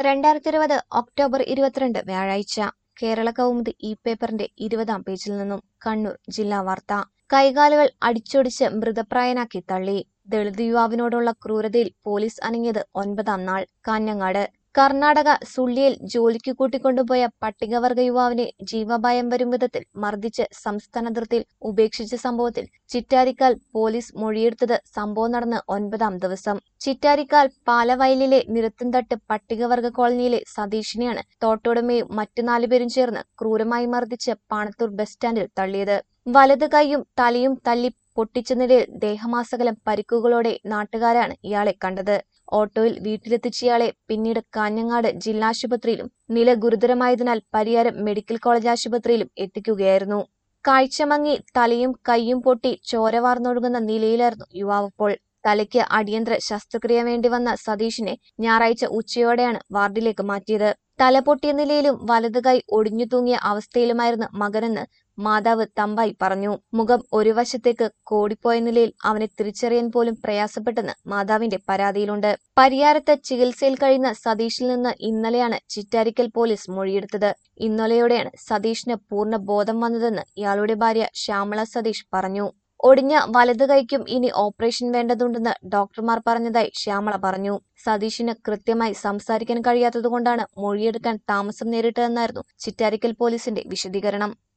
രണ്ടായിരത്തി ഇരുപത് ഒക്ടോബർ ഇരുപത്തിരണ്ട് വ്യാഴാഴ്ച കേരള കൗമുദി ഈ പേപ്പറിന്റെ ഇരുപതാം പേജിൽ നിന്നും കണ്ണൂർ ജില്ലാ വാർത്ത കൈകാലുകൾ അടിച്ചൊടിച്ച് മൃതപ്രായനാക്കി തള്ളി ദളിത് യുവാവിനോടുള്ള ക്രൂരതയിൽ പോലീസ് അനങ്ങിയത് ഒൻപതാം നാൾ കാഞ്ഞങ്ങാട് കർണാടക സുള്ളിയിൽ ജോലിക്ക് കൂട്ടിക്കൊണ്ടുപോയ പട്ടികവർഗ യുവാവിനെ ജീവഭയം വരും വിധത്തിൽ മർദ്ദിച്ച് സംസ്ഥാന അതിർത്തിയിൽ ഉപേക്ഷിച്ച സംഭവത്തിൽ ചിറ്റാരിക്കാൽ പോലീസ് മൊഴിയെടുത്തത് സംഭവം നടന്ന് ഒൻപതാം ദിവസം ചിറ്റാരിക്കാൽ പാലവയലിലെ നിരത്തുംതട്ട് പട്ടികവർഗ കോളനിയിലെ സതീഷിനെയാണ് തോട്ടോടമയും മറ്റു നാലുപേരും ചേർന്ന് ക്രൂരമായി മർദ്ദിച്ച് പാണത്തൂർ ബസ് സ്റ്റാൻഡിൽ തള്ളിയത് വലത് കൈയും തലയും തല്ലി പൊട്ടിച്ച നിലയിൽ ദേഹമാസകലം പരിക്കുകളോടെ നാട്ടുകാരാണ് ഇയാളെ കണ്ടത് ഓട്ടോയിൽ വീട്ടിലെത്തിച്ച ഇയാളെ പിന്നീട് കാഞ്ഞങ്ങാട് ജില്ലാശുപത്രിയിലും നില ഗുരുതരമായതിനാൽ പരിയാരം മെഡിക്കൽ കോളേജ് ആശുപത്രിയിലും എത്തിക്കുകയായിരുന്നു കാഴ്ചമങ്ങി തലയും കൈയും പൊട്ടി ചോര വാർന്നൊഴുകുന്ന നിലയിലായിരുന്നു യുവാവപ്പോൾ തലയ്ക്ക് അടിയന്തര ശസ്ത്രക്രിയ വേണ്ടി വന്ന സതീഷിനെ ഞായറാഴ്ച ഉച്ചയോടെയാണ് വാർഡിലേക്ക് മാറ്റിയത് തല പൊട്ടിയ നിലയിലും വലത് കൈ ഒടിഞ്ഞു തൂങ്ങിയ അവസ്ഥയിലുമായിരുന്നു മകനെന്ന് മാതാവ് തമ്പായി പറഞ്ഞു മുഖം ഒരു വശത്തേക്ക് കോടിപ്പോയ നിലയിൽ അവനെ തിരിച്ചറിയാൻ പോലും പ്രയാസപ്പെട്ടെന്ന് മാതാവിന്റെ പരാതിയിലുണ്ട് പരിയാരത്ത് ചികിത്സയിൽ കഴിയുന്ന സതീഷിൽ നിന്ന് ഇന്നലെയാണ് ചിറ്റാരിക്കൽ പോലീസ് മൊഴിയെടുത്തത് ഇന്നലെയോടെയാണ് സതീഷിന് പൂർണ്ണ ബോധം വന്നതെന്ന് ഇയാളുടെ ഭാര്യ ശ്യാമള സതീഷ് പറഞ്ഞു ഒടിഞ്ഞ വലത് കൈക്കും ഇനി ഓപ്പറേഷൻ വേണ്ടതുണ്ടെന്ന് ഡോക്ടർമാർ പറഞ്ഞതായി ശ്യാമള പറഞ്ഞു സതീഷിന് കൃത്യമായി സംസാരിക്കാൻ കഴിയാത്തതുകൊണ്ടാണ് മൊഴിയെടുക്കാൻ താമസം നേരിട്ടതെന്നായിരുന്നു ചിറ്റാരിക്കൽ പോലീസിന്റെ വിശദീകരണം